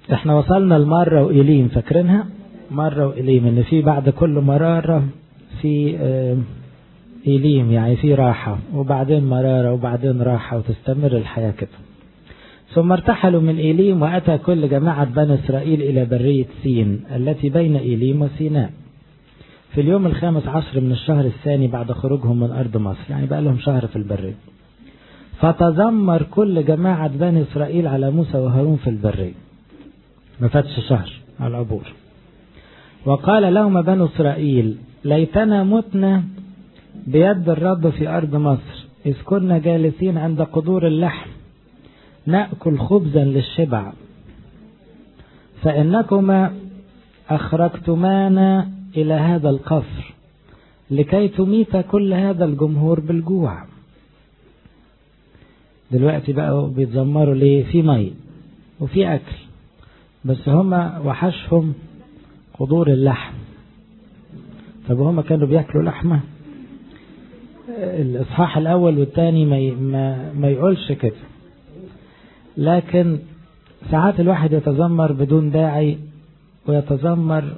احنا وصلنا لمرة وإليم فاكرينها مرة وإليم ان في بعد كل مرارة في اه إليم يعني في راحة وبعدين مرارة وبعدين راحة وتستمر الحياة كده ثم ارتحلوا من إيليم وأتى كل جماعة بني إسرائيل إلى برية سين التي بين إيليم وسيناء في اليوم الخامس عشر من الشهر الثاني بعد خروجهم من أرض مصر يعني بقى لهم شهر في البرية فتذمر كل جماعة بني إسرائيل على موسى وهارون في البرية ما فاتش شهر على العبور وقال لهم بنو إسرائيل ليتنا متنا بيد الرب في أرض مصر إذ كنا جالسين عند قدور اللحم نأكل خبزا للشبع فإنكما أخرجتمانا إلى هذا القصر لكي تميت كل هذا الجمهور بالجوع دلوقتي بقوا بيتذمروا ليه في مي وفي أكل بس هما وحشهم قدور اللحم طب هما كانوا بياكلوا لحمة الإصحاح الأول والثاني ما, ما, ما يقولش كده لكن ساعات الواحد يتذمر بدون داعي ويتذمر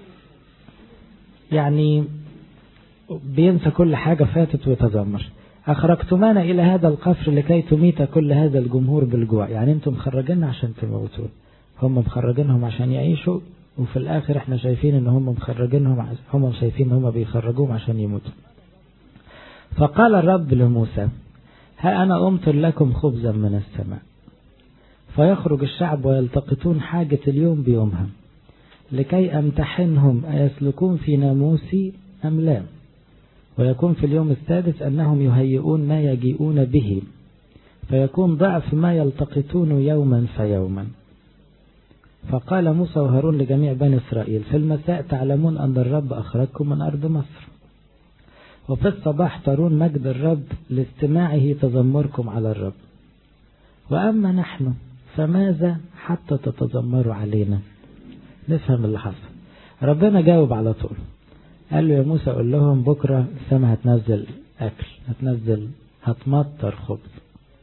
يعني بينسى كل حاجة فاتت ويتذمر أخرجتمانا إلى هذا القصر لكي تميت كل هذا الجمهور بالجوع يعني أنتم مخرجين عشان تموتون هم مخرجينهم عشان يعيشوا وفي الآخر احنا شايفين ان هم مخرجينهم هم شايفين ان هم بيخرجوهم عشان يموتوا فقال الرب لموسى ها أنا أمطر لكم خبزا من السماء فيخرج الشعب ويلتقطون حاجة اليوم بيومها لكي أمتحنهم أيسلكون في ناموسي أم لا ويكون في اليوم السادس أنهم يهيئون ما يجيئون به فيكون ضعف ما يلتقطون يوما فيوما فقال موسى وهارون لجميع بني إسرائيل في المساء تعلمون أن الرب أخرجكم من أرض مصر وفي الصباح ترون مجد الرب لاستماعه تذمركم على الرب وأما نحن فماذا حتى تتذمروا علينا نفهم اللي حصل ربنا جاوب على طول قال له يا موسى قول لهم بكرة السماء هتنزل أكل هتنزل هتمطر خبز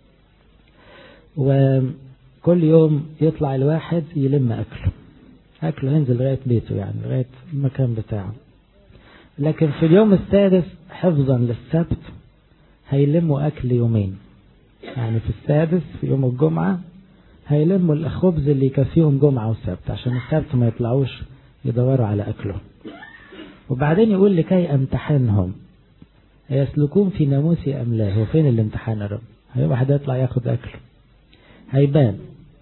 وكل يوم يطلع الواحد يلم أكله أكله ينزل لغاية بيته يعني لغاية المكان بتاعه لكن في اليوم السادس حفظا للسبت هيلموا أكل يومين يعني في السادس في يوم الجمعة هيلموا الخبز اللي يكفيهم جمعة وسبت عشان السبت ما يطلعوش يدوروا على أكلهم وبعدين يقول لكي أمتحنهم يسلكون في ناموسي أم لا هو فين الامتحان يا رب هي واحد يطلع ياخد أكله هيبان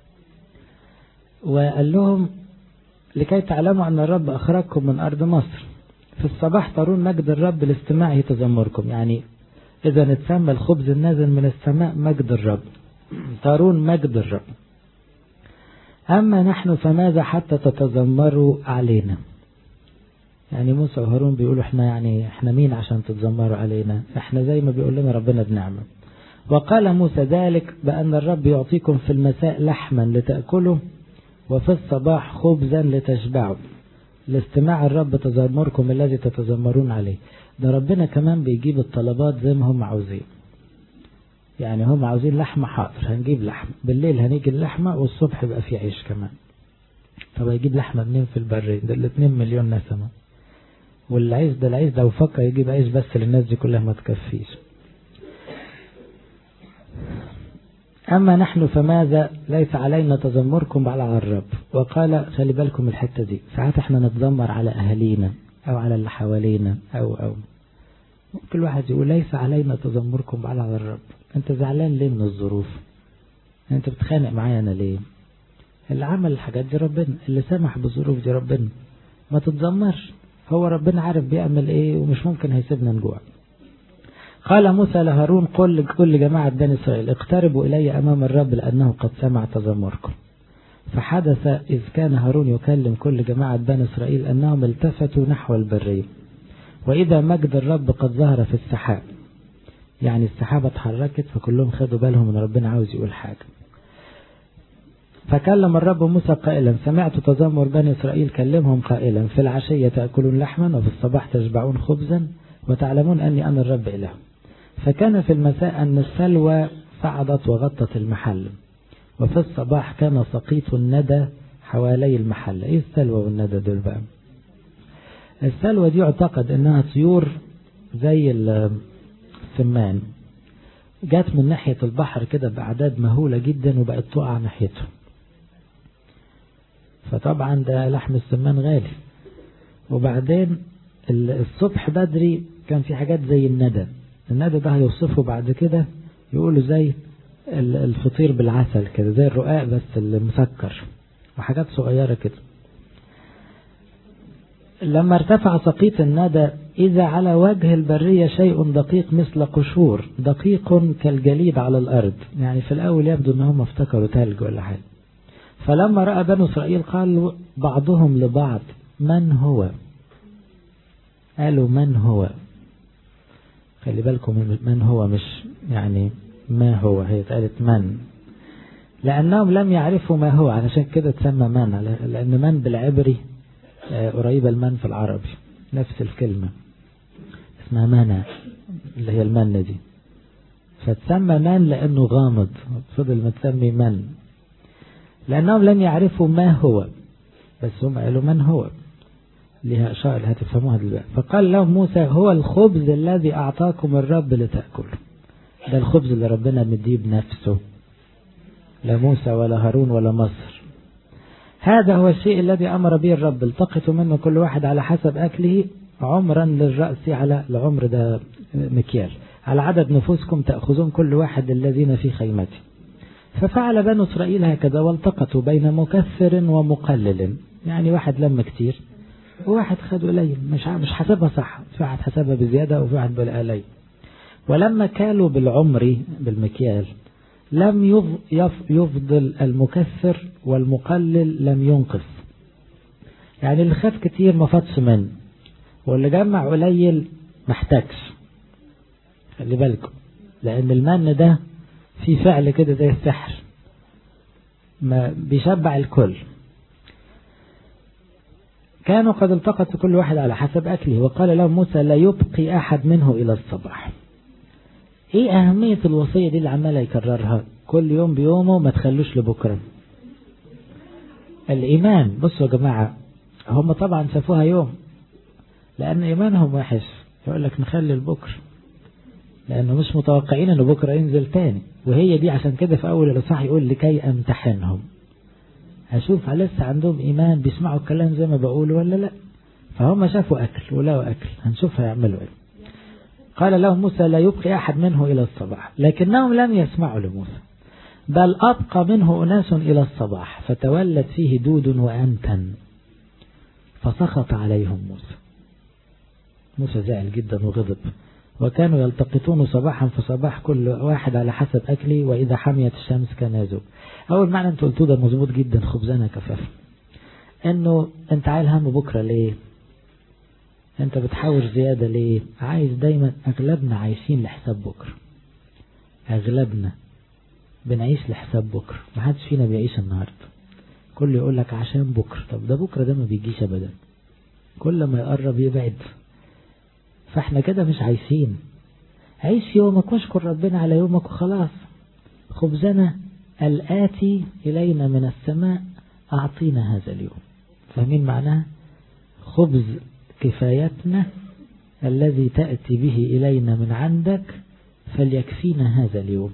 وقال لهم لكي تعلموا أن الرب أخرجكم من أرض مصر في الصباح ترون مجد الرب لاستماعه تذمركم يعني إذا اتسمى الخبز النازل من السماء مجد الرب ترون مجد الرب أما نحن فماذا حتى تتذمروا علينا يعني موسى وهارون بيقولوا احنا يعني احنا مين عشان تتذمروا علينا احنا زي ما بيقول لنا ربنا بنعمة وقال موسى ذلك بأن الرب يعطيكم في المساء لحما لتأكلوا وفي الصباح خبزا لتشبعوا لاستماع الرب تذمركم الذي تتذمرون عليه ده ربنا كمان بيجيب الطلبات زي ما هم عاوزين يعني هم عاوزين لحمة حاضر هنجيب لحمة بالليل هنيجي اللحمة والصبح يبقى في عيش كمان طب هيجيب لحمة منين في البرية ده الاتنين مليون نسمة والعيش ده العيش ده وفكر يجيب عيش بس للناس دي كلها ما تكفيش أما نحن فماذا ليس علينا تذمركم على الرب وقال خلي بالكم الحتة دي ساعات احنا نتذمر على أهالينا أو على اللي حوالينا أو أو كل واحد يقول ليس علينا تذمركم على الرب انت زعلان ليه من الظروف انت بتخانق معايا انا ليه اللي عمل الحاجات دي ربنا اللي سمح بالظروف دي ربنا ما تتذمرش هو ربنا عارف بيعمل ايه ومش ممكن هيسيبنا نجوع قال موسى لهارون قل لكل جماعة بني إسرائيل اقتربوا إلي أمام الرب لأنه قد سمع تذمركم فحدث إذ كان هارون يكلم كل جماعة بني إسرائيل أنهم التفتوا نحو البرية وإذا مجد الرب قد ظهر في السحاب يعني السحابة اتحركت فكلهم خدوا بالهم ان ربنا عاوز يقول حاجة فكلم الرب موسى قائلا سمعت تذمر بني إسرائيل كلمهم قائلا في العشية تأكلون لحما وفي الصباح تشبعون خبزا وتعلمون أني أنا الرب إله فكان في المساء أن السلوى صعدت وغطت المحل وفي الصباح كان سقيط الندى حوالي المحل ايه السلوى والندى دول بقى السلوى دي يعتقد انها طيور زي السمان جات من ناحية البحر كده بأعداد مهولة جدا وبقت تقع ناحيته فطبعا ده لحم السمان غالي وبعدين الصبح بدري كان في حاجات زي الندى الندى ده هيوصفه بعد كده يقولوا زي الفطير بالعسل كده زي الرقاق بس المسكر وحاجات صغيرة كده لما ارتفع سقيط الندى إذا على وجه البرية شيء دقيق مثل قشور دقيق كالجليد على الأرض يعني في الأول يبدو أنهم افتكروا تلج ولا حاجة فلما رأى بنو إسرائيل قال بعضهم لبعض من هو قالوا من هو خلي بالكم من هو مش يعني ما هو هي اتقالت من لأنهم لم يعرفوا ما هو علشان كده تسمى من لأن من بالعبري قريبة المن في العربي نفس الكلمة اسمها منى اللي هي المنة دي فتسمى من لأنه غامض فضل ما تسمي من لأنهم لم يعرفوا ما هو بس هم قالوا من هو لها إشارة هتفهموها دلوقتي فقال لهم موسى هو الخبز الذي أعطاكم الرب لتأكلوا ده الخبز اللي ربنا مديه بنفسه لا موسى ولا هارون ولا مصر هذا هو الشيء الذي أمر به الرب التقطوا منه كل واحد على حسب أكله عمرا للرأس على العمر ده مكيال على عدد نفوسكم تأخذون كل واحد الذين في خيمته ففعل بنو إسرائيل هكذا والتقطوا بين مكثر ومقلل يعني واحد لم كتير وواحد خد قليل مش مش حسبها صح في واحد حسبها بزيادة وفي واحد بالقليل ولما كالوا بالعمر بالمكيال لم يفضل المكثر والمقلل لم ينقص يعني اللي خد كتير ما فاتش منه واللي جمع قليل محتاجش خلي بالكم لأن المن ده في فعل كده زي السحر ما بيشبع الكل كانوا قد التقط كل واحد على حسب أكله وقال لهم موسى لا يبقي أحد منه إلى الصباح ايه اهمية الوصية دي اللي عمال يكررها كل يوم بيومه ما تخلوش لبكرة الايمان بصوا يا جماعة هم طبعا شافوها يوم لان ايمانهم وحش يقول لك نخلي لبكرة لانه مش متوقعين ان بكرة ينزل تاني وهي دي عشان كده في اول الاصحاح يقول لكي امتحنهم هشوف لسه عندهم ايمان بيسمعوا الكلام زي ما بقول ولا لا فهم شافوا اكل ولقوا اكل هنشوف هيعملوا ايه قال لهم موسى لا يبقي أحد منه إلى الصباح لكنهم لم يسمعوا لموسى بل أبقى منه أناس إلى الصباح فتولد فيه دود وأنتن فسخط عليهم موسى موسى زعل جدا وغضب وكانوا يلتقطون صباحا فصباح كل واحد على حسب أكله وإذا حميت الشمس كان يذوب أول معنى أنت قلتوه ده مظبوط جدا خبزنا كفاف أنه أنت عايل هم بكرة ليه انت بتحاول زيادة ليه عايز دايما اغلبنا عايشين لحساب بكرة اغلبنا بنعيش لحساب بكرة ما حدش فينا بيعيش النهاردة كل يقول لك عشان بكرة طب ده بكرة ده ما بيجيش ابدا كل ما يقرب يبعد فاحنا كده مش عايشين عيش يومك واشكر ربنا على يومك وخلاص خبزنا الآتي إلينا من السماء أعطينا هذا اليوم فاهمين معناها خبز كفايتنا الذي تأتي به إلينا من عندك فليكفينا هذا اليوم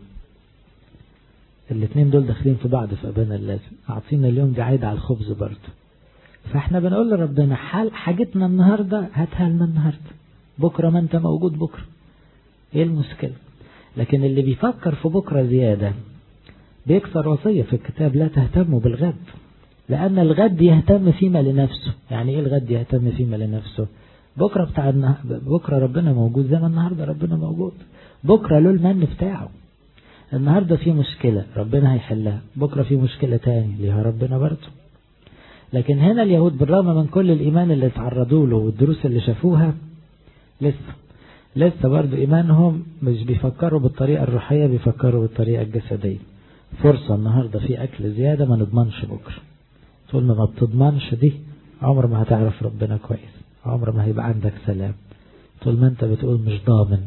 الاثنين دول داخلين في بعض في أبانا اللازم أعطينا اليوم دي عايدة على الخبز برضه فاحنا بنقول لربنا حال حاجتنا النهاردة هاتها لنا النهاردة بكرة ما انت موجود بكرة ايه المشكلة لكن اللي بيفكر في بكرة زيادة بيكسر وصية في الكتاب لا تهتموا بالغد لأن الغد يهتم فيما لنفسه يعني إيه الغد يهتم فيما لنفسه بكرة بتاع النه... بكرة ربنا موجود زي ما النهاردة ربنا موجود بكرة له المن بتاعه النهاردة في مشكلة ربنا هيحلها بكرة في مشكلة تاني ليها ربنا برضه لكن هنا اليهود بالرغم من كل الإيمان اللي تعرضوا له والدروس اللي شافوها لسه لسه برضه إيمانهم مش بيفكروا بالطريقة الروحية بيفكروا بالطريقة الجسدية فرصة النهاردة في أكل زيادة ما نضمنش بكرة طول ما ما بتضمنش دي عمر ما هتعرف ربنا كويس عمر ما هيبقى عندك سلام طول ما انت بتقول مش ضامن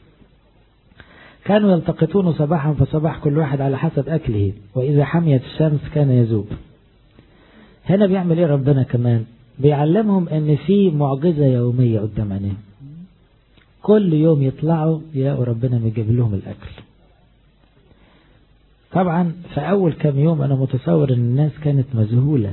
كانوا يلتقطون صباحا فصباح كل واحد على حسب أكله وإذا حميت الشمس كان يذوب هنا بيعمل ايه ربنا كمان بيعلمهم ان في معجزة يومية قدام عينيهم كل يوم يطلعوا يلاقوا ربنا بيجيب لهم الاكل طبعا في اول كام يوم انا متصور ان الناس كانت مذهولة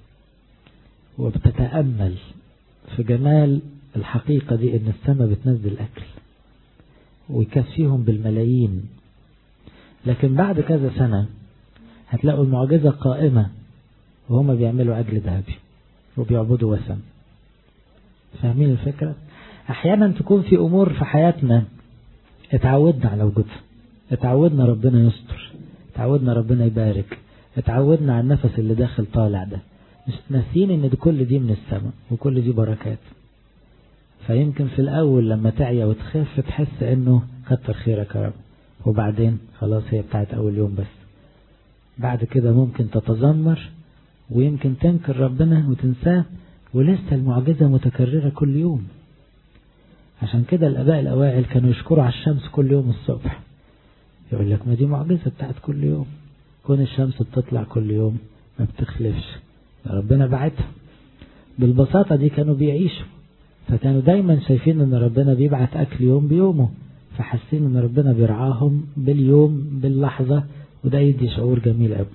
وبتتأمل في جمال الحقيقة دي ان السماء بتنزل اكل ويكفيهم بالملايين لكن بعد كذا سنة هتلاقوا المعجزة قائمة وهم بيعملوا عجل ذهبي وبيعبدوا وثن فاهمين الفكرة احيانا تكون في امور في حياتنا اتعودنا على وجودها اتعودنا ربنا يستر اتعودنا ربنا يبارك اتعودنا على النفس اللي داخل طالع ده مش ناسين ان دي كل دي من السماء وكل دي بركات فيمكن في الاول لما تعيا وتخف تحس انه كتر خيرك يا رب وبعدين خلاص هي بتاعت اول يوم بس بعد كده ممكن تتذمر ويمكن تنكر ربنا وتنساه ولسه المعجزة متكررة كل يوم عشان كده الآباء الأوائل كانوا يشكروا على الشمس كل يوم الصبح يقول لك ما دي معجزة بتاعت كل يوم كون الشمس بتطلع كل يوم ما بتخلفش ربنا بعتها بالبساطة دي كانوا بيعيشوا فكانوا دايما شايفين ان ربنا بيبعت اكل يوم بيومه فحاسين ان ربنا بيرعاهم باليوم باللحظة وده يدي شعور جميل قوي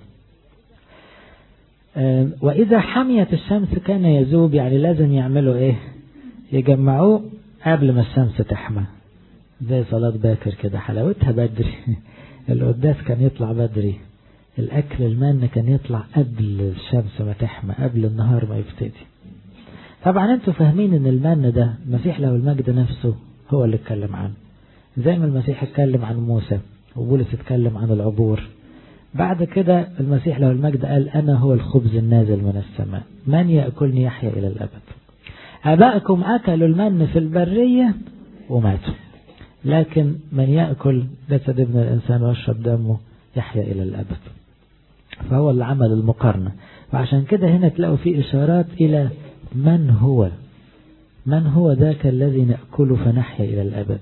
وإذا حميت الشمس كان يذوب يعني لازم يعملوا إيه يجمعوه قبل ما الشمس تحمى زي صلاة باكر كده حلاوتها بدري القداس كان يطلع بدري الأكل المن كان يطلع قبل الشمس ما تحمى قبل النهار ما يبتدي طبعا انتوا فاهمين ان المن ده المسيح له المجد نفسه هو اللي اتكلم عنه زي ما المسيح اتكلم عن موسى وبولس اتكلم عن العبور بعد كده المسيح له المجد قال أنا هو الخبز النازل من السماء من يأكلني يحيا إلى الأبد أبائكم أكلوا المن في البرية وماتوا لكن من يأكل جسد ابن الإنسان ويشرب دمه يحيا إلى الأبد فهو اللي عمل المقارنة وعشان كده هنا تلاقوا في إشارات إلى من هو من هو ذاك الذي نأكله فنحيا إلى الأبد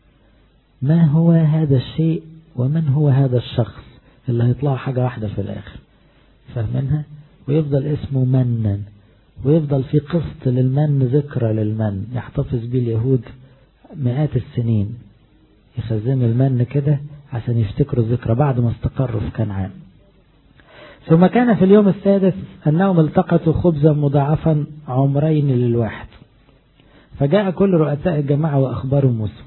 ما هو هذا الشيء ومن هو هذا الشخص اللي هيطلعوا حاجة واحدة في الآخر فاهمينها ويفضل اسمه منا ويفضل في قسط للمن ذكرى للمن يحتفظ به اليهود مئات السنين يخزنوا المن كده عشان يفتكروا الذكرى بعد ما استقروا في كنعان ثم كان في اليوم السادس أنهم التقطوا خبزا مضاعفا عمرين للواحد فجاء كل رؤساء الجماعة وأخبروا موسى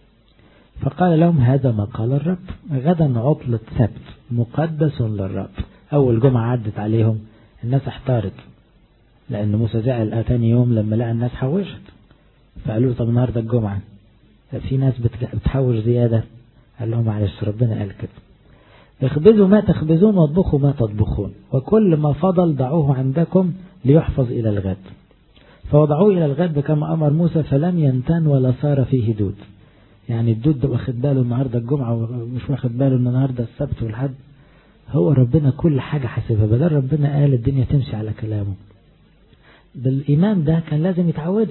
فقال لهم هذا ما قال الرب غدا عطلة سبت مقدس للرب أول جمعة عدت عليهم الناس احتارت لأن موسى زعل تاني يوم لما لقى الناس حوشت فقالوا طب النهاردة الجمعة في ناس بتحوش زيادة قال لهم معلش ربنا قال كده اخبزوا ما تخبزون واطبخوا ما تطبخون وكل ما فضل ضعوه عندكم ليحفظ إلى الغد فوضعوه إلى الغد كما أمر موسى فلم ينتن ولا صار فيه دود يعني الدود ده واخد باله النهاردة الجمعة ومش واخد باله ان النهاردة السبت والحد هو ربنا كل حاجة حاسبها بدل ربنا قال الدنيا تمشي على كلامه بالإيمان ده كان لازم يتعودوا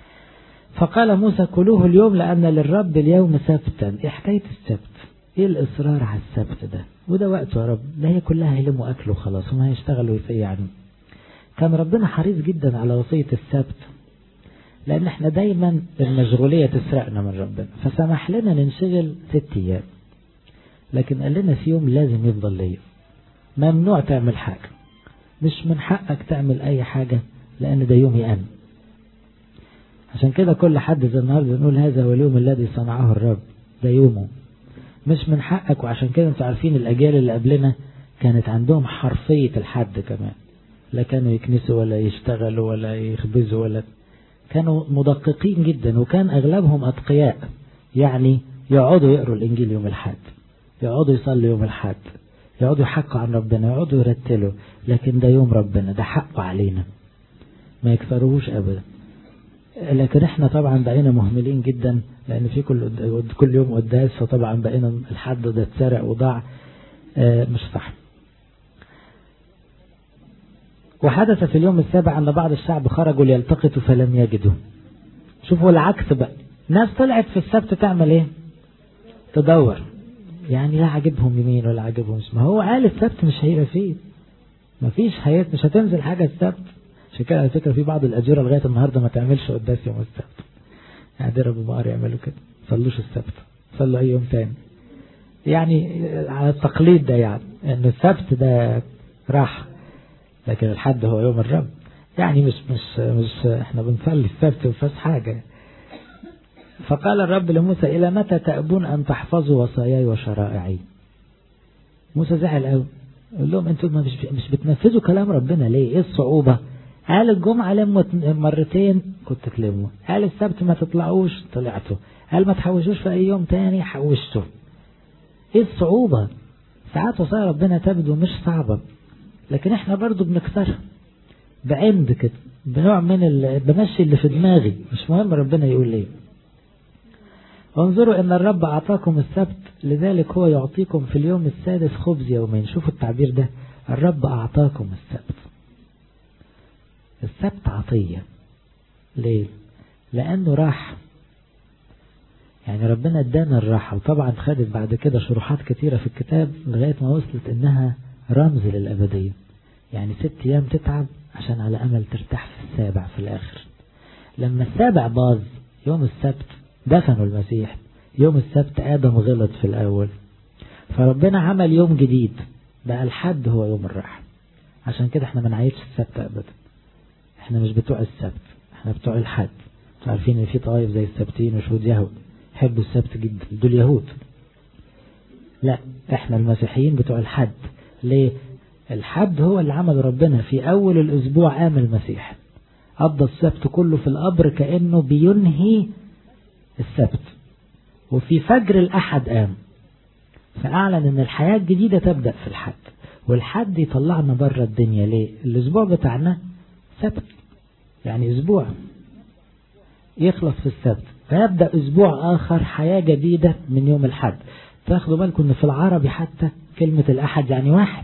فقال موسى كلوه اليوم لأن للرب اليوم سبتا إيه حكاية السبت إيه الإصرار على السبت ده وده وقته يا رب ده هي كلها هيلموا أكل وخلاص وما هيشتغلوا يعني كان ربنا حريص جدا على وصية السبت لأن احنا دايما المشغولية تسرقنا من ربنا فسمح لنا ننشغل ست أيام لكن قال لنا في يوم لازم يفضل ليا ممنوع تعمل حاجة مش من حقك تعمل أي حاجة لأن ده يومي أنا عشان كده كل حد زي النهارده نقول هذا هو اليوم الذي صنعه الرب ده يومه مش من حقك وعشان كده انتوا عارفين الأجيال اللي قبلنا كانت عندهم حرفية الحد كمان لا كانوا يكنسوا ولا يشتغلوا ولا يخبزوا ولا كانوا مدققين جدا وكان أغلبهم أتقياء يعني يقعدوا يقروا الإنجيل يوم الحد يقعدوا يصلوا يوم الحد يقعدوا يحكوا عن ربنا يقعدوا يرتلوا لكن ده يوم ربنا ده حقه علينا ما يكسروهوش أبدا لكن احنا طبعا بقينا مهملين جدا لأن في كل كل يوم قداس فطبعا بقينا الحد ده اتسرق وضاع مش صح وحدث في اليوم السابع أن بعض الشعب خرجوا ليلتقطوا فلم يجدوا شوفوا العكس بقى ناس طلعت في السبت تعمل ايه تدور يعني لا عجبهم يمين ولا عجبهم ما هو قال السبت مش هيبقى فيه مفيش حياة مش هتنزل حاجة السبت عشان كده على فكرة في بعض الأجورة لغاية النهاردة ما تعملش قداس يوم السبت يعني أبو بقر يعملوا كده صلوش السبت صلوا أي يوم تاني يعني على التقليد ده يعني إن السبت ده راحة لكن الحد هو يوم الرب يعني مش مش مش احنا بنصلي السبت وفاش حاجة فقال الرب لموسى إلى متى تأبون أن تحفظوا وصاياي وشرائعي موسى زعل قوي قال لهم انتوا مش مش بتنفذوا كلام ربنا ليه ايه الصعوبة قال الجمعة لموا مرتين كنت تلموا قال السبت ما تطلعوش طلعتوا قال ما تحوشوش في اي يوم تاني حوشتوا ايه الصعوبة ساعات وصايا ربنا تبدو مش صعبة لكن احنا برضو بنكسرها بعند كده بنوع من بمشي اللي في دماغي مش مهم ربنا يقول ليه انظروا ان الرب اعطاكم السبت لذلك هو يعطيكم في اليوم السادس خبز يومين شوفوا التعبير ده الرب اعطاكم السبت السبت عطية ليه لانه راح يعني ربنا ادانا الراحة وطبعا خدت بعد كده شروحات كتيرة في الكتاب لغاية ما وصلت انها رمز للابدية يعني ست ايام تتعب عشان على امل ترتاح في السابع في الاخر لما السابع باظ يوم السبت دفنوا المسيح يوم السبت آدم غلط في الأول فربنا عمل يوم جديد بقى الحد هو يوم الراحة عشان كده احنا ما نعيدش السبت أبدا احنا مش بتوع السبت احنا بتوع الحد انتوا عارفين ان في طائف زي السبتين وشهود يهود يحبوا السبت جدا دول يهود لا احنا المسيحيين بتوع الحد ليه الحد هو اللي عمل ربنا في أول الأسبوع قام المسيح قضى السبت كله في القبر كأنه بينهي السبت وفي فجر الأحد قام فأعلن أن الحياة الجديدة تبدأ في الحد والحد يطلعنا بره الدنيا ليه الأسبوع بتاعنا سبت يعني أسبوع يخلص في السبت فيبدأ أسبوع آخر حياة جديدة من يوم الحد تاخدوا بالكم أن في العربي حتى كلمة الأحد يعني واحد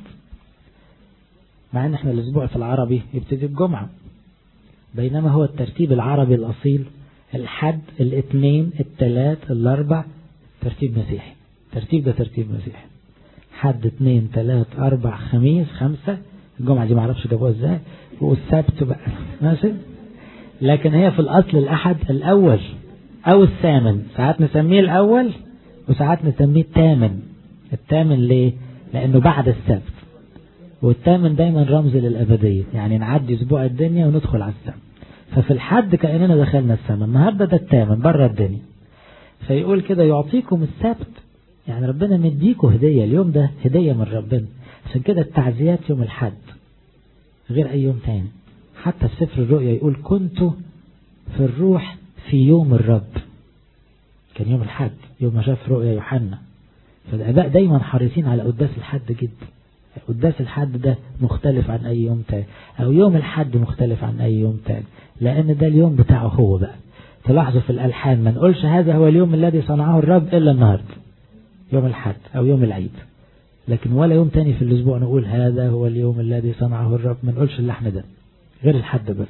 مع أن احنا الأسبوع في العربي يبتدي الجمعة بينما هو الترتيب العربي الأصيل الحد الاثنين الثلاث الاربع ترتيب مسيحي ترتيب ده ترتيب مسيحي حد اثنين ثلاث اربع خميس خمسة الجمعة دي معرفش جابوها ازاي والسبت بقى ماشي لكن هي في الاصل الاحد الاول او الثامن ساعات نسميه الاول وساعات نسميه الثامن الثامن ليه لانه بعد السبت والثامن دايما رمز للابدية يعني نعدي اسبوع الدنيا وندخل على السبت ففي الحد كأننا دخلنا السماء النهاردة ده الثامن بره الدنيا فيقول كده يعطيكم السبت يعني ربنا مديكوا هدية اليوم ده هدية من ربنا عشان كده التعزيات يوم الحد غير أي يوم تاني حتى في سفر الرؤيا يقول كنت في الروح في يوم الرب كان يوم الحد يوم ما شاف رؤيا يوحنا فالآباء دايما حريصين على قداس الحد جدا قداس الحد ده مختلف عن أي يوم تاني أو يوم الحد مختلف عن أي يوم تاني لأن ده اليوم بتاعه هو بقى تلاحظوا في الألحان ما نقولش هذا هو اليوم الذي صنعه الرب إلا النهاردة يوم الحد أو يوم العيد لكن ولا يوم تاني في الأسبوع نقول هذا هو اليوم الذي صنعه الرب ما نقولش اللحن ده غير الحد بس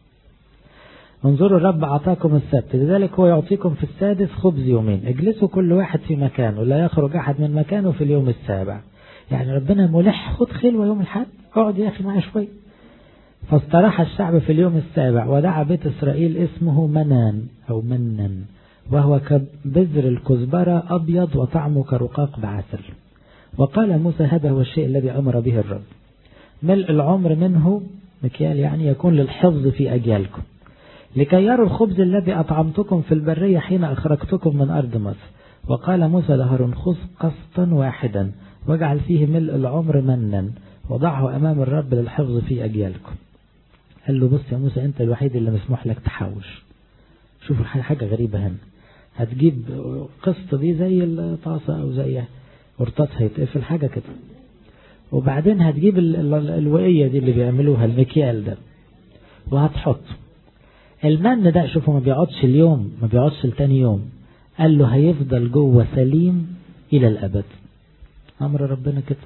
انظروا الرب أعطاكم السبت لذلك هو يعطيكم في السادس خبز يومين اجلسوا كل واحد في مكانه لا يخرج أحد من مكانه في اليوم السابع يعني ربنا ملح خد خلوة يوم الحد اقعد يا أخي معايا شوية فاستراح الشعب في اليوم السابع ودعا بيت إسرائيل اسمه منان أو منن وهو كبذر الكزبرة أبيض وطعمه كرقاق بعسل وقال موسى هذا هو الشيء الذي أمر به الرب ملء العمر منه مكيال يعني يكون للحفظ في أجيالكم لكي يروا الخبز الذي أطعمتكم في البرية حين أخرجتكم من أرض مصر وقال موسى لهارون خذ قسطا واحدا واجعل فيه ملء العمر منا وضعه أمام الرب للحفظ في أجيالكم قال له بص يا موسى أنت الوحيد اللي مسموح لك تحوش شوفوا حاجة غريبة هنا هتجيب قسط دي زي الطاسة أو زي قرطاس هيتقفل حاجة كده وبعدين هتجيب الوقية دي اللي بيعملوها المكيال ده وهتحط المن ده شوفوا ما بيقعدش اليوم ما بيقعدش لتاني يوم قال له هيفضل جوه سليم إلى الأبد أمر ربنا كده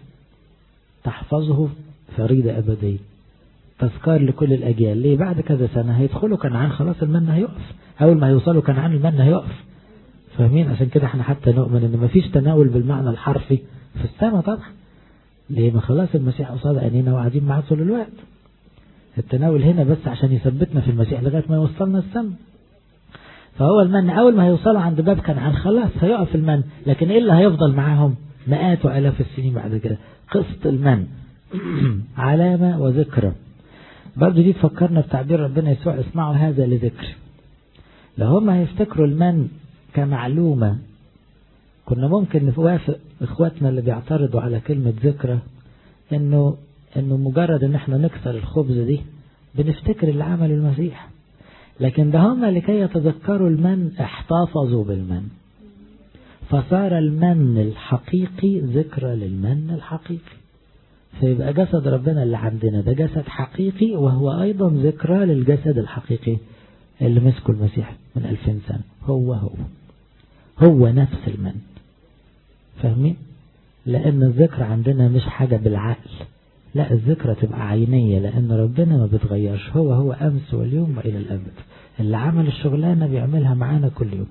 تحفظه فريدة أبدية تذكار لكل الأجيال ليه بعد كذا سنة هيدخلوا كنعان خلاص المن هيقف أول ما هيوصلوا كنعان المن هيقف فاهمين عشان كده احنا حتى نؤمن ان مفيش تناول بالمعنى الحرفي في السماء طبعا ليه ما خلاص المسيح قصاد عينينا وقاعدين معاه طول الوقت التناول هنا بس عشان يثبتنا في المسيح لغاية ما يوصلنا السماء فهو المن أول ما هيوصلوا عند باب كنعان خلاص هيقف المن لكن إيه اللي هيفضل معاهم مئات وآلاف السنين بعد كده قسط المن علامة وذكرى برضو دي تفكرنا بتعبير ربنا يسوع اسمعوا هذا لذكر لو هم هيفتكروا المن كمعلومة كنا ممكن نوافق اخواتنا اللي بيعترضوا على كلمة ذكرى انه انه مجرد ان احنا نكسر الخبز دي بنفتكر اللي عمله المسيح لكن ده هم لكي يتذكروا المن احتفظوا بالمن فصار المن الحقيقي ذكرى للمن الحقيقي فيبقى جسد ربنا اللي عندنا ده جسد حقيقي وهو أيضا ذكرى للجسد الحقيقي اللي مسكه المسيح من ألفين سنة هو هو هو نفس المن فاهمين لأن الذكر عندنا مش حاجة بالعقل لا الذكرى تبقى عينية لأن ربنا ما بتغيرش هو هو أمس واليوم وإلى الأبد اللي عمل الشغلانة بيعملها معانا كل يوم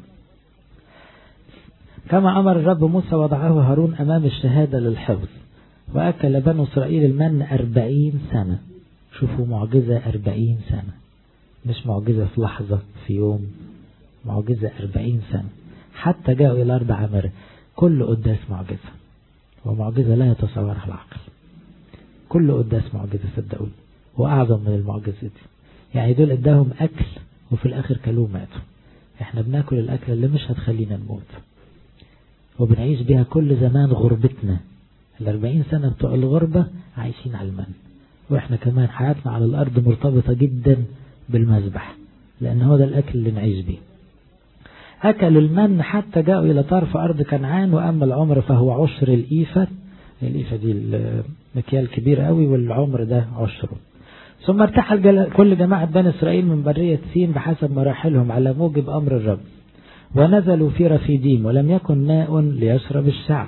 كما أمر الرب موسى وضعه هارون أمام الشهادة للحفظ وأكل بنو إسرائيل المن أربعين سنة شوفوا معجزة أربعين سنة مش معجزة في لحظة في يوم معجزة أربعين سنة حتى جاءوا إلى أرض عمر كل قداس معجزة ومعجزة لا يتصورها العقل كل قداس معجزة صدقوني وأعظم من المعجزة دي يعني دول اداهم أكل وفي الآخر كلوه ماتوا احنا بناكل الأكل اللي مش هتخلينا نموت وبنعيش بها كل زمان غربتنا الأربعين سنة بتوع الغربة عايشين على المن وإحنا كمان حياتنا على الأرض مرتبطة جدا بالمذبح لأن هو ده الأكل اللي نعيش بيه أكلوا المن حتى جاءوا إلى طرف أرض كنعان وأما العمر فهو عشر الإيفة الإيفة دي المكيال كبير قوي والعمر ده عشره ثم ارتحل كل جماعة بني إسرائيل من برية سين بحسب مراحلهم على موجب أمر الرب ونزلوا في رفيديم ولم يكن ماء ليشرب الشعب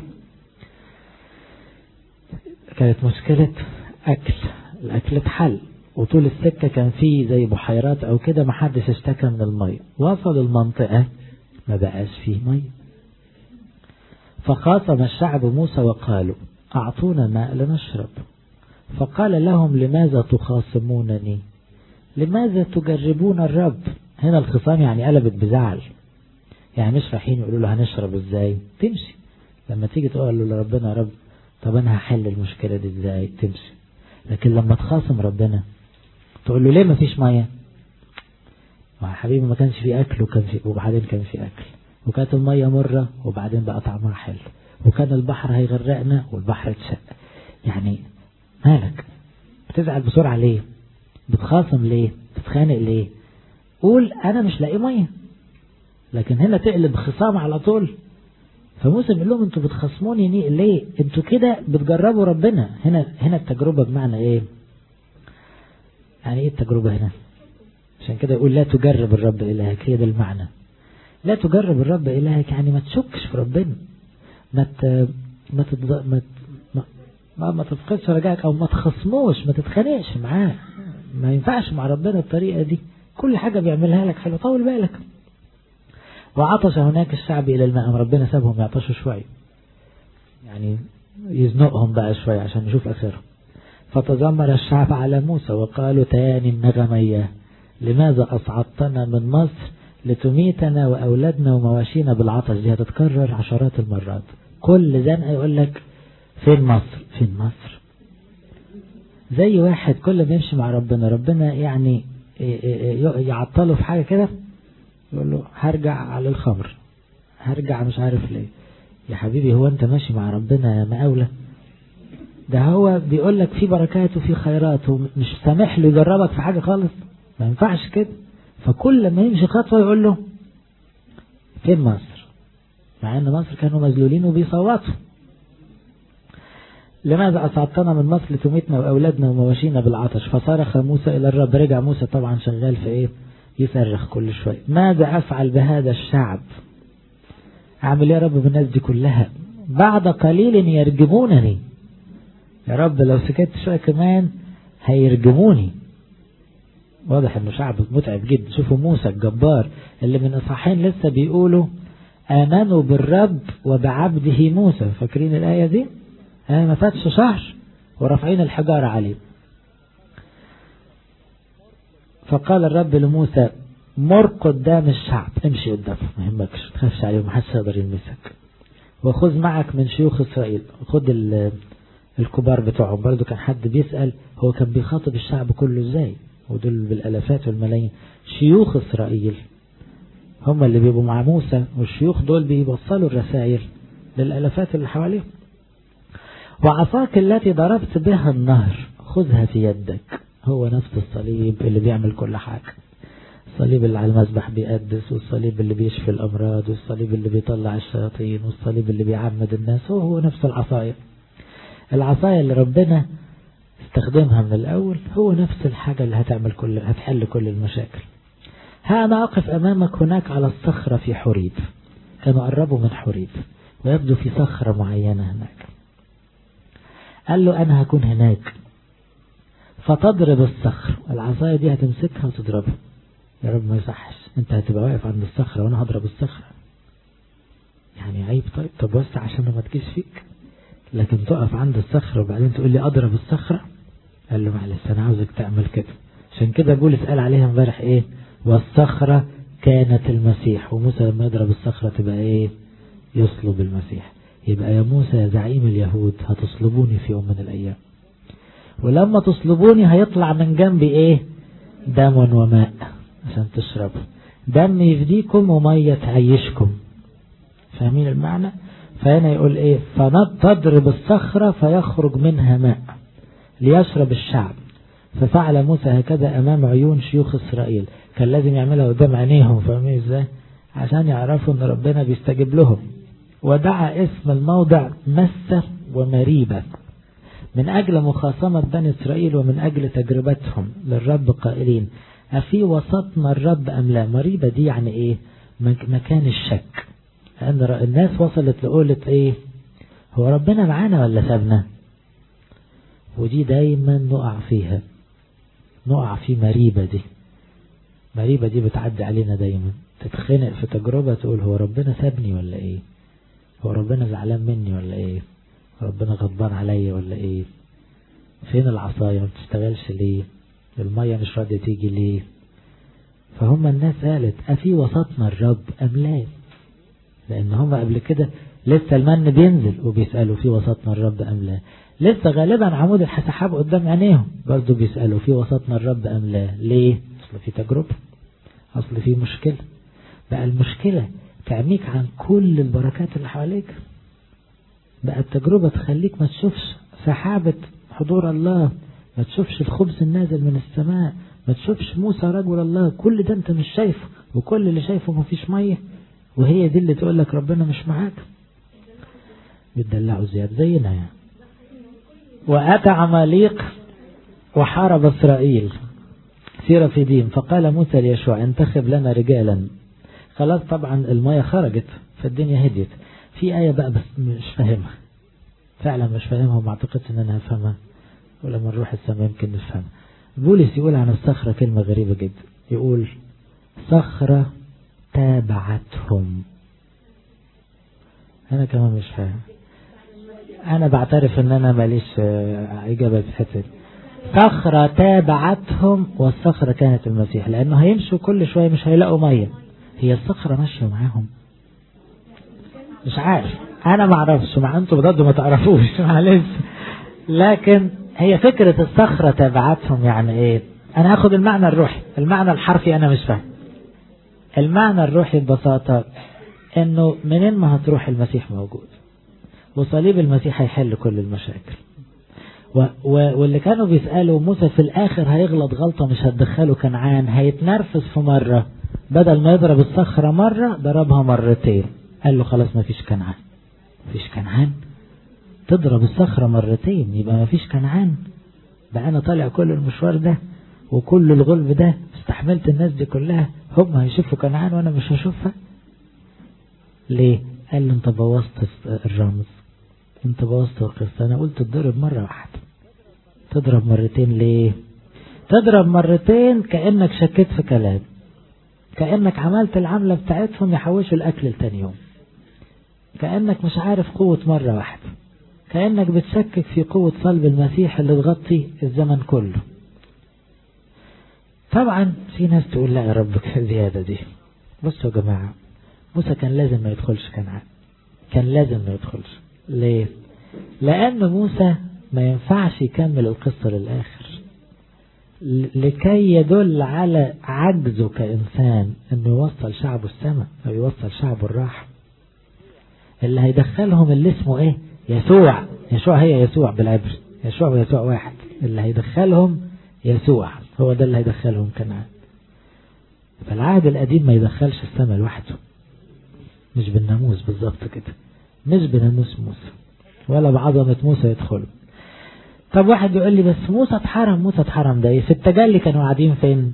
كانت مشكلة أكل الأكل اتحل وطول السكة كان فيه زي بحيرات أو كده محدش اشتكى من المية وصل المنطقة ما بقاش فيه مية فخاصم الشعب موسى وقالوا أعطونا ماء لنشرب فقال لهم لماذا تخاصمونني لماذا تجربون الرب هنا الخصام يعني قلبت بزعل يعني مش رايحين يقولوا له هنشرب ازاي تمشي لما تيجي تقول له لربنا يا رب طب انا هحل المشكلة دي ازاي تمشي لكن لما تخاصم ربنا تقول له ليه ما فيش مية ما حبيبي ما كانش في اكل وكان في وبعدين كان في اكل وكانت المية مرة وبعدين بقى طعمها حلو وكان البحر هيغرقنا والبحر اتشق يعني مالك بتزعل بسرعة ليه بتخاصم ليه بتتخانق ليه قول انا مش لاقي مية لكن هنا تقلب خصام على طول فموسى بيقول لهم انتوا بتخصموني ليه انتوا كده بتجربوا ربنا هنا هنا التجربة بمعنى ايه يعني ايه التجربة هنا عشان كده يقول لا تجرب الرب إلهك هي ده المعنى لا تجرب الرب إلهك يعني ما تشكش في ربنا ما ت... ما تض... ما ت... ما, ما تفقدش رجائك او ما تخصموش ما تتخانقش معاه ما ينفعش مع ربنا الطريقة دي كل حاجة بيعملها لك حلو طول بالك وعطش هناك الشعب إلى الماء ربنا سابهم يعطشوا شوية يعني يزنقهم بقى شوية عشان نشوف آخرهم فتذمر الشعب على موسى وقالوا تاني النغمية لماذا أصعدتنا من مصر لتميتنا وأولادنا ومواشينا بالعطش دي هتتكرر عشرات المرات كل زنقة يقول لك فين مصر فين مصر زي واحد كل ما يمشي مع ربنا ربنا يعني يعطله في حاجة كده يقول له هرجع على الخمر هرجع مش عارف ليه يا حبيبي هو انت ماشي مع ربنا يا مقاولة ده هو بيقول لك في بركات وفي خيرات ومش سامح له يجربك في حاجة خالص ما ينفعش كده فكل ما يمشي خطوة يقول له فين مصر مع ان مصر كانوا مذلولين وبيصوتوا لماذا أصعدتنا من مصر لتميتنا وأولادنا ومواشينا بالعطش فصرخ موسى إلى الرب رجع موسى طبعا شغال في إيه يصرخ كل شوية ماذا أفعل بهذا الشعب أعمل يا رب بالناس دي كلها بعد قليل يرجمونني يا رب لو سكت شوية كمان هيرجموني واضح انه شعب متعب جدا شوفوا موسى الجبار اللي من اصحاحين لسه بيقولوا امنوا بالرب وبعبده موسى فاكرين الايه دي اه ما فاتش شهر ورافعين الحجارة عليه فقال الرب لموسى مر قدام الشعب امشي قدام ما يهمكش ما تخافش عليهم محدش يقدر يلمسك وخذ معك من شيوخ اسرائيل خد الكبار بتوعهم برضو كان حد بيسأل هو كان بيخاطب الشعب كله ازاي ودول بالالافات والملايين شيوخ اسرائيل هم اللي بيبقوا مع موسى والشيوخ دول بيوصلوا الرسائل للالافات اللي حواليهم وعصاك التي ضربت بها النهر خذها في يدك هو نفس الصليب اللي بيعمل كل حاجة الصليب اللي على المسبح بيقدس والصليب اللي بيشفي الأمراض والصليب اللي بيطلع الشياطين والصليب اللي بيعمد الناس هو هو نفس العصاية العصاية اللي ربنا استخدمها من الأول هو نفس الحاجة اللي هتعمل كل هتحل كل المشاكل ها أنا أقف أمامك هناك على الصخرة في حريب كانوا قربوا من حريب ويبدو في صخرة معينة هناك قال له أنا هكون هناك فتضرب الصخر العصاية دي هتمسكها وتضربها يا رب ما يصحش انت هتبقى واقف عند الصخرة وانا هضرب الصخرة يعني عيب طيب طب وسع عشان ما تجيش فيك لكن تقف عند الصخرة وبعدين تقول لي اضرب الصخرة قال له معلش انا عاوزك تعمل كده عشان كده بولس قال عليها امبارح ايه والصخرة كانت المسيح وموسى لما يضرب الصخرة تبقى ايه يصلب المسيح يبقى يا موسى يا زعيم اليهود هتصلبوني في يوم من الايام ولما تصلبوني هيطلع من جنبي ايه دم وماء عشان تشربوا دم يفديكم ومية تعيشكم فاهمين المعنى فهنا يقول ايه فنضرب الصخرة فيخرج منها ماء ليشرب الشعب ففعل موسى هكذا امام عيون شيوخ اسرائيل كان لازم يعملها قدام عينيهم فاهمين ازاي عشان يعرفوا ان ربنا بيستجيب لهم ودعا اسم الموضع مسة ومريبة من أجل مخاصمة بني إسرائيل ومن أجل تجربتهم للرب قائلين أفي وسطنا الرب أم لا مريبة دي يعني إيه مكان الشك لأن الناس وصلت لقولة إيه هو ربنا معانا ولا سابنا ودي دايما نقع فيها نقع في مريبة دي مريبة دي بتعدي علينا دايما تتخنق في تجربة تقول هو ربنا سابني ولا إيه هو ربنا زعلان مني ولا إيه ربنا غضبان عليا ولا ايه فين العصاية ما بتشتغلش ليه المية مش راضية تيجي ليه فهم الناس قالت أفي وسطنا الرب أم لا لأن هم قبل كده لسه المن بينزل وبيسألوا في وسطنا الرب أم لا لسه غالبا عمود الحسحاب قدام عينيهم برضه بيسألوا في وسطنا الرب أم لا ليه أصل في تجربة أصل في مشكلة بقى المشكلة تعميك عن كل البركات اللي حواليك بقى التجربة تخليك ما تشوفش سحابة حضور الله ما تشوفش الخبز النازل من السماء ما تشوفش موسى رجل الله كل ده انت مش شايفه وكل اللي شايفه ما فيش مية وهي دي اللي تقول لك ربنا مش معاك بتدلعوا زيادة زينا يعني وأتى عماليق وحارب إسرائيل سير في دين فقال موسى ليشوع انتخب لنا رجالا خلاص طبعا المية خرجت فالدنيا هديت في آية بقى بس مش فاهمها فعلا مش فاهمها وما اعتقدش ان انا هفهمها ولما نروح السماء يمكن نفهمها بولس يقول عن الصخرة كلمة غريبة جدا يقول صخرة تابعتهم انا كمان مش فاهم انا بعترف ان انا ماليش اجابة في الحتة دي صخرة تابعتهم والصخرة كانت المسيح لانه هيمشوا كل شوية مش هيلاقوا مية هي الصخرة ماشية معاهم مش عارف انا ما اعرفش مع انتم برضه ما تعرفوش معلش لكن هي فكرة الصخرة تبعتهم يعني ايه انا هاخد المعنى الروحي المعنى الحرفي انا مش فاهم المعنى الروحي ببساطة انه منين ما هتروح المسيح موجود وصليب المسيح هيحل كل المشاكل و و واللي كانوا بيسألوا موسى في الاخر هيغلط غلطة مش هتدخله كنعان هيتنرفز في مرة بدل ما يضرب الصخرة مرة ضربها مرتين قال له خلاص ما فيش كنعان فيش كنعان تضرب الصخرة مرتين يبقى ما فيش كنعان بقى أنا طالع كل المشوار ده وكل الغلب ده استحملت الناس دي كلها هم هيشوفوا كنعان وأنا مش هشوفها ليه قال له انت بوظت الرمز انت بوظت القصة انا قلت تضرب مرة واحدة تضرب مرتين ليه تضرب مرتين كأنك شكيت في كلام كأنك عملت العملة بتاعتهم يحوشوا الأكل لتاني يوم كأنك مش عارف قوة مرة واحدة كأنك بتشكك في قوة صلب المسيح اللي تغطي الزمن كله طبعا في ناس تقول لا يا رب زيادة دي بصوا يا جماعة موسى كان لازم ما يدخلش كنعان كان لازم ما يدخلش ليه لأن موسى ما ينفعش يكمل القصة للآخر لكي يدل على عجزه كإنسان أنه يوصل شعبه السماء أو يوصل شعبه الراحة اللي هيدخلهم اللي اسمه إيه يسوع يسوع هي يسوع بالعبر يسوع ويسوع واحد اللي هيدخلهم يسوع هو ده اللي هيدخلهم كنعان فالعهد القديم ما يدخلش السماء لوحده مش بالناموس بالظبط كده مش بناموس موسى ولا بعظمة موسى يدخلوا طب واحد يقول لي بس موسى اتحرم موسى اتحرم ده ايه في التجلي كانوا قاعدين فين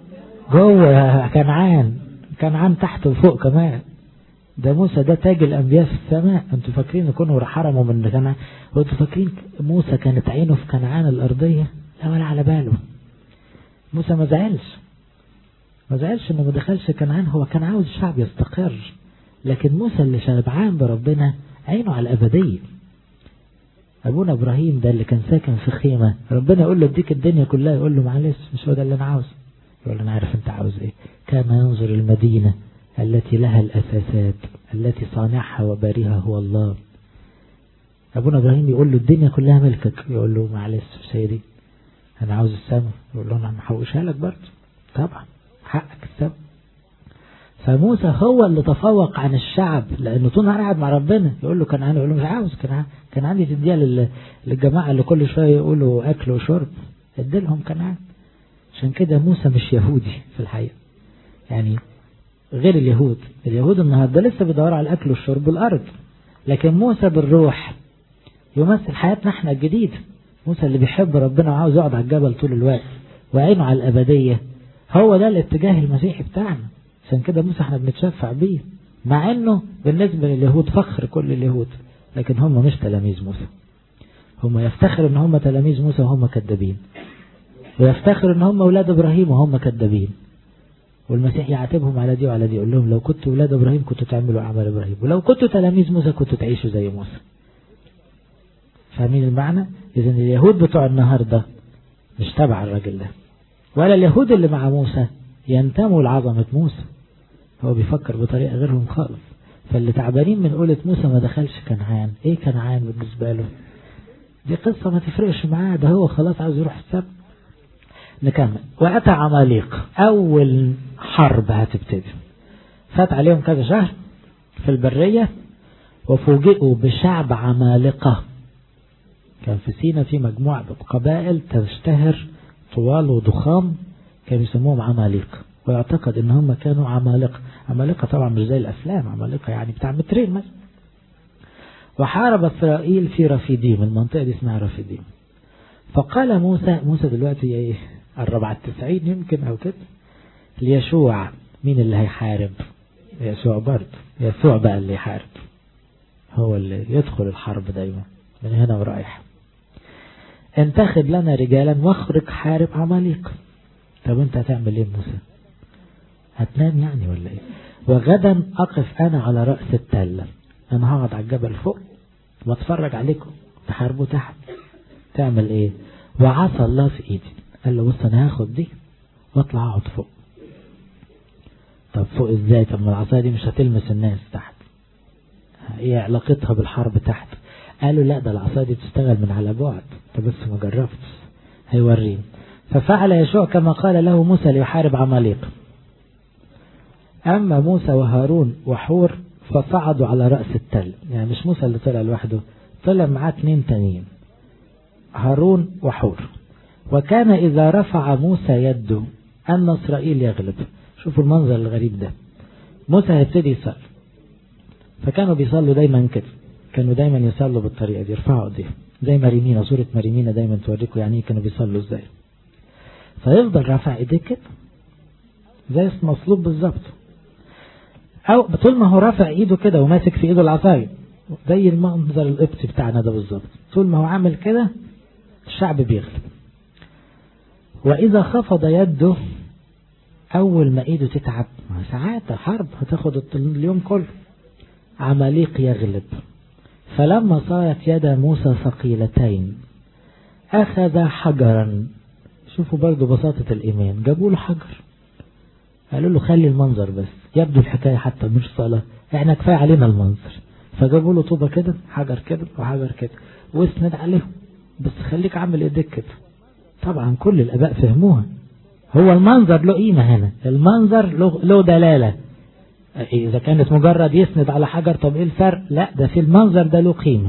جوه كنعان كنعان تحت وفوق كمان ده موسى ده تاج الانبياء في السماء انتوا فاكرين يكونوا حرموا من كنعان وانتوا فاكرين موسى كانت عينه في كنعان الارضيه لا ولا على باله موسى ما زعلش ما زعلش انه ما دخلش كنعان هو كان عاوز الشعب يستقر لكن موسى اللي شبعان بربنا عينه على الابديه ابونا ابراهيم ده اللي كان ساكن في خيمه ربنا يقول له اديك الدنيا كلها يقول له معلش مش هو ده اللي انا عاوزه يقول له انا عارف انت عاوز ايه كان ينظر المدينه التي لها الاساسات التي صانعها وباريها هو الله ابونا ابراهيم يقول له الدنيا كلها ملكك يقول له معلش مش هي دي انا عاوز السماء يقول له انا محوشها لك برضه طبعا حقك السماء فموسى هو اللي تفوق عن الشعب لانه طول النهار قاعد مع ربنا يقول له كان يقول له مش عاوز كان كان عندي تديها للجماعه اللي كل شويه يقولوا اكل وشرب اديلهم كنعان عشان كده موسى مش يهودي في الحقيقه يعني غير اليهود اليهود النهارده لسه بيدوروا على الاكل والشرب والارض لكن موسى بالروح يمثل حياتنا احنا الجديده موسى اللي بيحب ربنا وعاوز يقعد على الجبل طول الوقت وعينه على الابديه هو ده الاتجاه المسيحي بتاعنا عشان كده موسى احنا بنتشفع بيه مع انه بالنسبة لليهود فخر كل اليهود لكن هم مش تلاميذ موسى هم يفتخروا ان هم تلاميذ موسى وهم كذابين ويفتخروا ان هم اولاد ابراهيم وهم كذابين والمسيح يعاتبهم على دي وعلى دي يقول لهم لو كنتوا اولاد ابراهيم كنتوا تعملوا اعمال ابراهيم ولو كنتوا تلاميذ موسى كنتوا تعيشوا زي موسى فاهمين المعنى اذا اليهود بتوع النهارده مش تبع الراجل ده ولا اليهود اللي مع موسى ينتموا لعظمة موسى هو بيفكر بطريقة غيرهم خالص فاللي تعبانين من قولة موسى ما دخلش كنعان ايه كنعان بالنسبة له دي قصة ما تفرقش معاه ده هو خلاص عاوز يروح السبت نكمل وأتى عماليق أول حرب هتبتدي فات عليهم كذا شهر في البرية وفوجئوا بشعب عمالقة كان في سينا في مجموعة قبائل تشتهر طوال وضخام كانوا يسموهم عماليق ويعتقد ان هم كانوا عمالقة عمالقة طبعا مش زي الافلام عمالقة يعني بتاع مترين مثلا وحارب اسرائيل في رفيديم المنطقة دي اسمها رفيديم فقال موسى موسى دلوقتي ايه قرب على التسعين يمكن او كده ليشوع مين اللي هيحارب يسوع برضه يسوع بقى اللي يحارب هو اللي يدخل الحرب دايما من هنا ورايح انتخب لنا رجالا واخرج حارب عماليق طب انت هتعمل ايه موسى هتنام يعني ولا ايه وغدا اقف انا على رأس التلة انا هقعد على الجبل فوق واتفرج عليكم تحاربوا تحت تعمل ايه وعصى الله في ايدي قال له بص انا هاخد دي واطلع اقعد فوق طب فوق ازاي طب ما العصايه دي مش هتلمس الناس تحت ايه علاقتها بالحرب تحت قالوا لا ده العصايه دي بتشتغل من على بعد طب بس ما جربتش هيوريني ففعل يشوع كما قال له موسى ليحارب عماليق أما موسى وهارون وحور فصعدوا على رأس التل يعني مش موسى اللي طلع لوحده طلع معاه اتنين تانيين هارون وحور وكان إذا رفع موسى يده أن إسرائيل يغلب شوفوا المنظر الغريب ده موسى هيبتدي يصلي فكانوا بيصلوا دايما كده كانوا دايما يصلوا بالطريقة دي يرفعوا ايديهم زي مريمينا صورة مريمينا دايما توريكم يعني كانوا بيصلوا ازاي فيفضل رافع ايديه كده زي مصلوب بالظبط او طول ما هو رافع ايده كده وماسك في ايده العصايه زي المنظر القبطي بتاعنا ده بالظبط طول ما هو عامل كده الشعب بيغلب واذا خفض يده اول ما ايده تتعب ساعات حرب هتاخد اليوم كله عماليق يغلب فلما صارت يد موسى ثقيلتين أخذ حجرا شوفوا برضو بساطة الإيمان جابوا له حجر قالوا له خلي المنظر بس يبدو الحكاية حتى مش صلاة احنا كفاية علينا المنظر فجابوا له طوبة كده حجر كده وحجر كده واسند عليهم بس خليك عامل ايديك كده طبعا كل الاباء فهموها هو المنظر له قيمة هنا المنظر له, له دلالة اذا كانت مجرد يسند على حجر طب ايه الفرق لا ده في المنظر ده له قيمة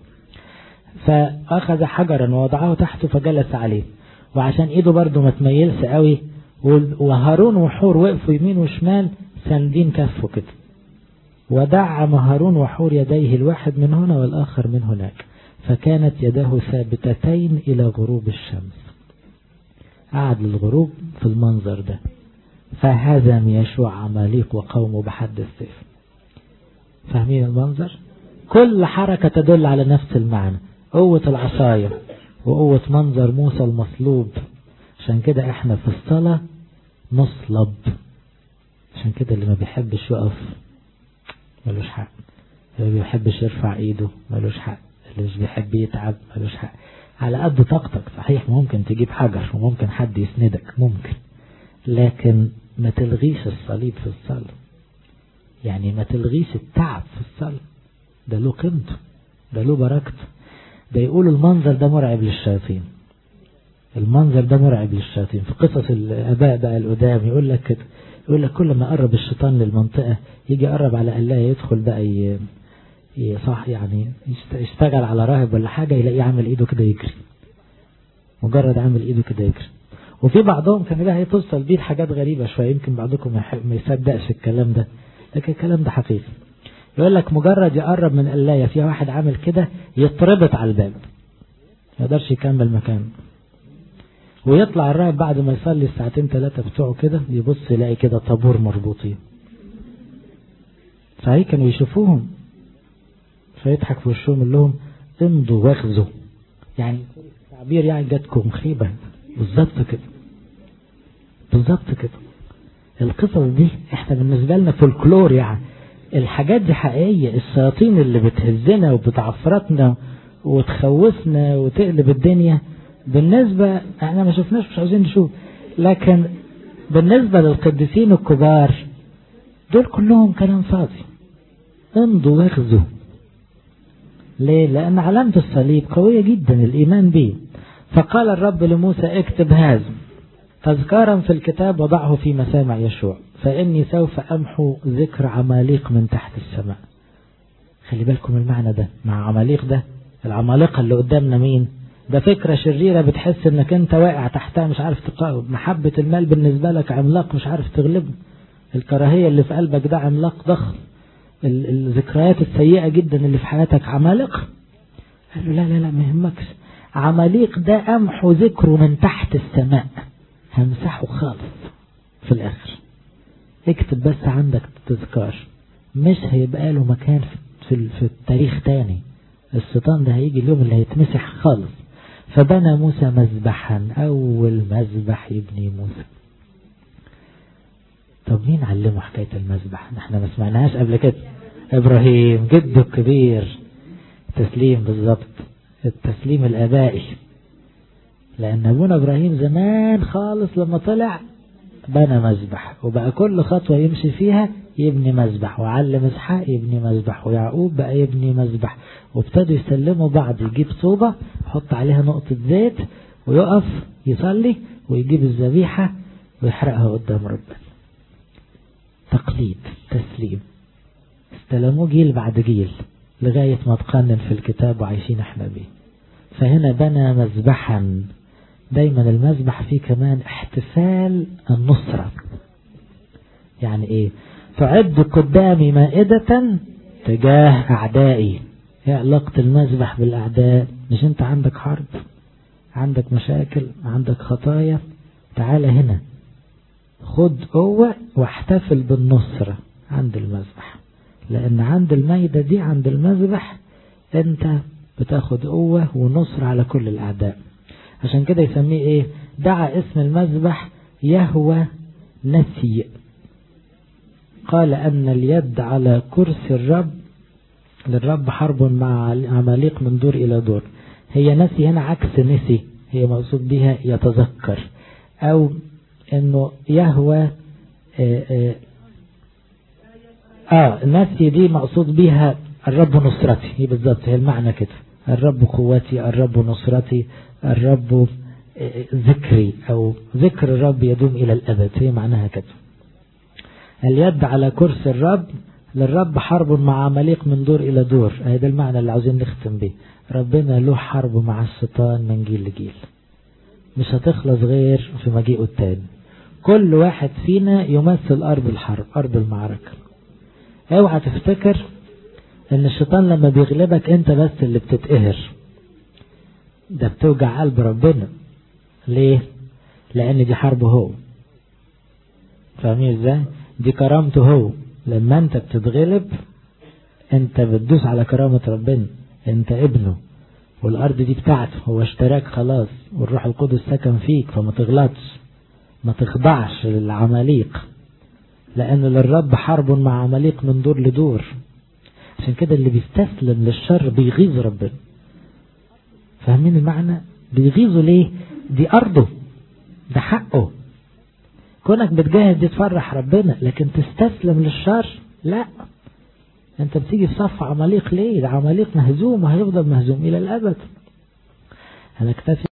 فاخذ حجرا ووضعه تحته فجلس عليه وعشان ايده برضه ما تميلش قوي وهارون وحور وقفوا يمين وشمال ساندين كفه كده ودعم هارون وحور يديه الواحد من هنا والآخر من هناك فكانت يداه ثابتتين إلى غروب الشمس قعد للغروب في المنظر ده فهزم يشوع عماليق وقومه بحد السيف فاهمين المنظر كل حركة تدل على نفس المعنى قوة العصاية وقوة منظر موسى المصلوب عشان كده احنا في الصلاة نصلب عشان كده اللي ما بيحبش يقف ملوش حق اللي ما بيحبش يرفع ايده ملوش حق اللي مش بيحب يتعب ملوش حق على قد طاقتك صحيح ممكن تجيب حجر وممكن حد يسندك ممكن لكن ما تلغيش الصليب في الصلاة يعني ما تلغيش التعب في الصلاة ده له قيمته ده له بركته ده يقول المنظر ده مرعب للشياطين المنظر ده مرعب للشياطين في قصص الآباء بقى القدام يقول لك كده يقول لك كل ما قرب الشيطان للمنطقة يجي يقرب على الله يدخل بقى صح يعني يشتغل على راهب ولا حاجة يلاقيه عامل ايده كده يجري مجرد عامل ايده كده يجري وفي بعضهم كان بقى توصل بيه حاجات غريبة شوية يمكن بعضكم ما يصدقش الكلام ده لكن الكلام ده حقيقي يقول لك مجرد يقرب من قلاية فيها واحد عامل كده يتربط على الباب ما يقدرش يكمل مكانه ويطلع الراهب بعد ما يصلي الساعتين ثلاثة بتوعه كده يبص يلاقي كده طابور مربوطين فهي كانوا يشوفوهم فيضحك في وشهم يقول لهم امضوا واخذوا يعني تعبير يعني جاتكم خيبة بالظبط كده بالظبط كده القصص دي احنا بالنسبة لنا فولكلور يعني الحاجات دي حقيقية الشياطين اللي بتهزنا وبتعفرتنا وتخوفنا وتقلب الدنيا بالنسبة احنا ما شفناش مش عاوزين نشوف لكن بالنسبة للقديسين الكبار دول كلهم كلام فاضي امضوا واخذوا ليه لأن علامة الصليب قوية جدا الإيمان به فقال الرب لموسى اكتب هذا تذكارا في الكتاب وضعه في مسامع يشوع فإني سوف أمحو ذكر عماليق من تحت السماء خلي بالكم المعنى ده مع عماليق ده العمالقة اللي قدامنا مين ده فكرة شريرة بتحس انك انت واقع تحتها مش عارف تقاوم محبة المال بالنسبة لك عملاق مش عارف تغلبه الكراهية اللي في قلبك ده عملاق ضخم الذكريات السيئة جدا اللي في حياتك عمالقة قال له لا لا لا ما يهمكش عماليق ده أمحو ذكره من تحت السماء همسحه خالص في الآخر اكتب بس عندك تذكار مش هيبقى له مكان في, في التاريخ تاني الشيطان ده هيجي اليوم اللي هيتمسح خالص فبنى موسى مذبحا أول مذبح يبني موسى طب مين علمه حكاية المذبح احنا ما سمعناهاش قبل كده ابراهيم جده الكبير تسليم بالظبط التسليم الابائي لان ابونا ابراهيم زمان خالص لما طلع بنى مذبح وبقى كل خطوة يمشي فيها يبني مذبح وعلم اسحاق يبني مذبح ويعقوب بقى يبني مذبح وابتدوا يسلموا بعض يجيب صوبة يحط عليها نقطة زيت ويقف يصلي ويجيب الذبيحة ويحرقها قدام ربنا تقليد تسليم استلموه جيل بعد جيل لغاية ما تقنن في الكتاب وعايشين احنا بيه فهنا بنى مذبحا دايما المذبح فيه كمان احتفال النصرة يعني ايه تعد قدامي مائدة تجاه اعدائي ايه علاقة المذبح بالاعداء مش انت عندك حرب عندك مشاكل عندك خطايا تعال هنا خد قوة واحتفل بالنصرة عند المذبح لأن عند الميدة دي عند المذبح أنت بتاخد قوة ونصر على كل الأعداء عشان كده يسميه إيه دعا اسم المذبح يهوى نسي قال أن اليد على كرسي الرب للرب حرب مع عماليق من دور إلى دور هي نسي هنا عكس نسي هي مقصود بها يتذكر أو أنه يهوى آه, آه, آه نسي دي مقصود بها الرب نصرتي هي بالضبط هي المعنى كده الرب قوتي الرب نصرتي الرب ذكري أو ذكر الرب يدوم إلى الأبد هي معناها كده اليد على كرسي الرب للرب حرب مع عماليق من دور إلى دور هذا المعنى اللي عاوزين نختم به ربنا له حرب مع الشيطان من جيل لجيل مش هتخلص غير في مجيئه التاني كل واحد فينا يمثل أرض الحرب أرض المعركة اوعى تفتكر ان الشيطان لما بيغلبك انت بس اللي بتتقهر ده بتوجع قلب ربنا ليه لان دي حربه هو فاهمين ازاي دي كرامته هو لما انت بتتغلب انت بتدوس على كرامة ربنا انت ابنه والارض دي بتاعته هو اشتراك خلاص والروح القدس سكن فيك فما تغلطش ما تخضعش للعماليق لان للرب حرب مع عماليق من دور لدور عشان كده اللي بيستسلم للشر بيغيظ ربنا فاهمين المعنى بيغيظه ليه دي ارضه ده حقه كونك بتجاهد دي تفرح ربنا لكن تستسلم للشر لا انت بتيجي في صف عماليق ليه ده عماليق مهزوم وهيفضل مهزوم الى الابد هنكتفي